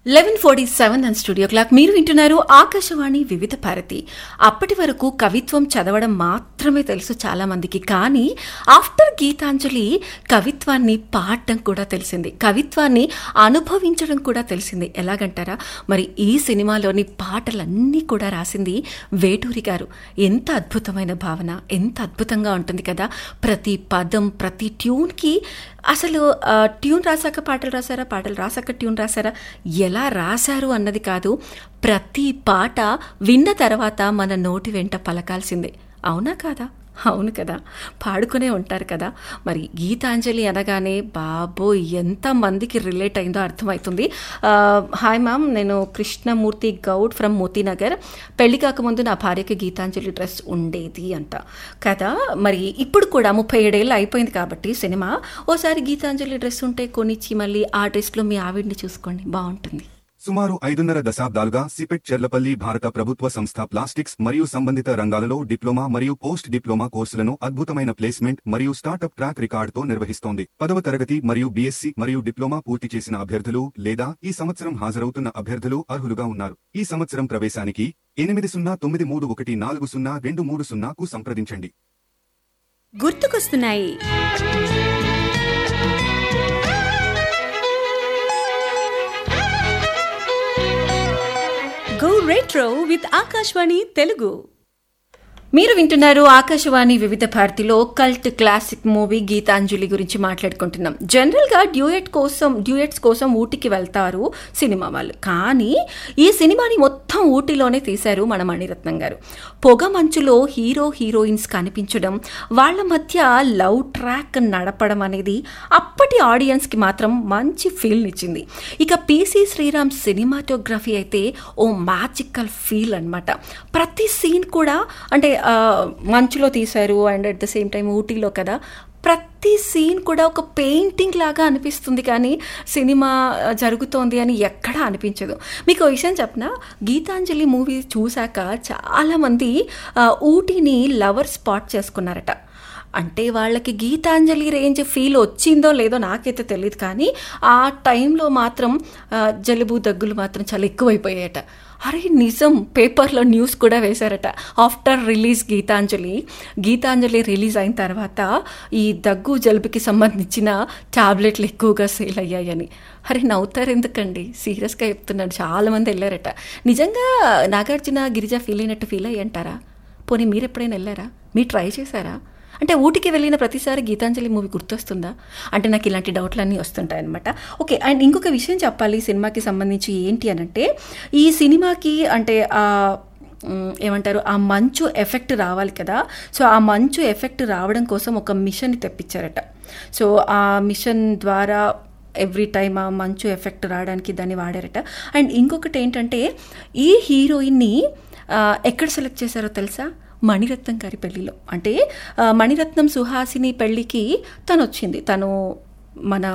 eleven forty seven and studio clock మీరు వింటున్నారు ఆకాశవాణి వివిధ భారతి అప్పటి వరకు కవిత్వం చదవడం మాత్రమే తెలుసు చాలా మందికి కానీ ఆఫ్టర్ గీతాంజలి కవిత్వాన్ని పాడటం కూడా తెలిసింది కవిత్వాన్ని అనుభవించడం కూడా తెలిసింది ఎలాగంటారా మరి ఈ సినిమాలోని పాటలన్నీ కూడా రాసింది వేటూరి గారు ఎంత అద్భుతమైన భావన ఎంత అద్భుతంగా ఉంటుంది కదా ప్రతి పదం ప్రతి ట్యూన్కి అసలు ఆ, ట్యూన్ రాసాక పాటలు రాసారా పాటలు రాసాక ట్యూన్ రాసారా ఎలా రాశారు అన్నది కాదు ప్రతి పాట విన్న తర్వాత మన నోటి వెంట పలకాల్సిందే అవునా కాదా అవును కదా పాడుకునే ఉంటారు కదా మరి గీతాంజలి అనగానే బాబో ఎంత మందికి రిలేట్ అయిందో అర్థమవుతుంది ఆ, హాయ్ మ్యామ్ నేను కృష్ణమూర్తి గౌడ్ ఫ్రమ్ మోతీనగర్ పెళ్లి కాకముందు నా భార్యకి గీతాంజలి డ్రెస్ ఉండేది అంట కదా మరి ఇప్పుడు కూడా ముప్పై ఏడేళ్ళు అయిపోయింది కాబట్టి సినిమా ఓసారి గీతాంజలి డ్రెస్ ఉంటే కొనిచ్చి మళ్ళీ ఆ డ్రెస్లో మీ ఆవిడ్ని చూసుకోండి బాగుంటుంది సుమారు ఐదున్నర దశాబ్దాలుగా సిపెట్ చెర్లపల్లి భారత ప్రభుత్వ సంస్థ ప్లాస్టిక్స్ మరియు సంబంధిత రంగాలలో డిప్లొమా మరియు పోస్ట్ డిప్లొమా కోర్సులను అద్భుతమైన ప్లేస్మెంట్ మరియు స్టార్టప్ ట్రాక్ రికార్డుతో నిర్వహిస్తోంది పదవ తరగతి మరియు బీఎస్సీ మరియు డిప్లొమా పూర్తి చేసిన అభ్యర్థులు లేదా ఈ సంవత్సరం హాజరవుతున్న అభ్యర్థులు అర్హులుగా ఉన్నారు ఈ సంవత్సరం ప్రవేశానికి ఎనిమిది సున్నా తొమ్మిది మూడు ఒకటి నాలుగు సున్నా రెండు మూడు సున్నాకు సంప్రదించండి గుర్తుకొస్తున్నాయి go retro with Akashvani Telugu మీరు వింటున్నారు ఆకాశవాణి వివిధ భారతిలో కల్ట్ క్లాసిక్ మూవీ గీతాంజలి గురించి మాట్లాడుకుంటున్నాం జనరల్గా డ్యూయట్ కోసం డ్యూయట్స్ కోసం ఊటీకి వెళ్తారు సినిమా వాళ్ళు కానీ ఈ సినిమాని మొత్తం ఊటీలోనే తీశారు మన మణిరత్నం గారు పొగ మంచులో హీరో హీరోయిన్స్ కనిపించడం వాళ్ళ మధ్య లవ్ ట్రాక్ నడపడం అనేది అప్పటి ఆడియన్స్కి మాత్రం మంచి ఫీల్ ఇచ్చింది ఇక పీసీ శ్రీరామ్ సినిమాటోగ్రఫీ అయితే ఓ మ్యాజికల్ ఫీల్ అన్నమాట ప్రతి సీన్ కూడా అంటే ఆ, మంచులో తీశారు and at the same time ఊటీలో కదా ప్రతి సీన్ కూడా ఒక పెయింటింగ్ లాగా అనిపిస్తుంది కానీ సినిమా ఆ, జరుగుతోంది అని ఎక్కడా అనిపించదు మీకు ఒక విషయం చెప్పిన గీతాంజలి మూవీ చూశాక చాలామంది ఆ, ఊటీని లవర్ స్పాట్ చేసుకున్నారట అంటే వాళ్ళకి గీతాంజలి రేంజ్ ఫీల్ వచ్చిందో లేదో నాకైతే తెలియదు కానీ ఆ టైంలో మాత్రం ఆ, జలుబు దగ్గులు మాత్రం చాలా ఎక్కువైపోయాయట అరే నిజం పేపర్లో న్యూస్ కూడా వేశారట after release Geethanjali Geethanjali release అయిన తర్వాత ఈ దగ్గు జలుబుకి సంబంధించిన టాబ్లెట్లు ఎక్కువగా సేల్ అయ్యాయని అరే నవ్వుతారు ఎందుకండి సీరియస్గా చెప్తున్నాడు చాలామంది వెళ్ళారట నిజంగా నాగార్జున గిరిజ ఫీల్ అయినట్టు ఫీల్ అయ్యి అంటారా పోనీ మీరు ఎప్పుడైనా వెళ్ళారా మీరు ట్రై చేశారా అంటే ఊటికి వెళ్ళిన ప్రతిసారి గీతాంజలి మూవీ గుర్తొస్తుందా అంటే నాకు ఇలాంటి డౌట్లన్నీ వస్తుంటాయి అనమాట ఓకే అండ్ ఇంకొక విషయం చెప్పాలి ఈ సినిమాకి సంబంధించి ఏంటి అని అంటే ఈ సినిమాకి అంటే ఆ మ్, ఏమంటారు ఆ మంచు ఎఫెక్ట్ రావాలి కదా సో ఆ మంచు ఎఫెక్ట్ రావడం కోసం ఒక మిషన్ తెప్పించారట సో ఆ మిషన్ ద్వారా ఎవ్రీ టైమ్ ఆ మంచు ఎఫెక్ట్ రావడానికి దాన్ని వాడారట అండ్ ఇంకొకటి ఏంటంటే ఈ హీరోయిన్ని ఆ, ఎక్కడ సెలెక్ట్ చేశారో తెలుసా మణిరత్నం గారి పెళ్లిలో అంటే ఆ, మణిరత్నం సుహాసిని పెళ్లికి తను వచ్చింది తను మన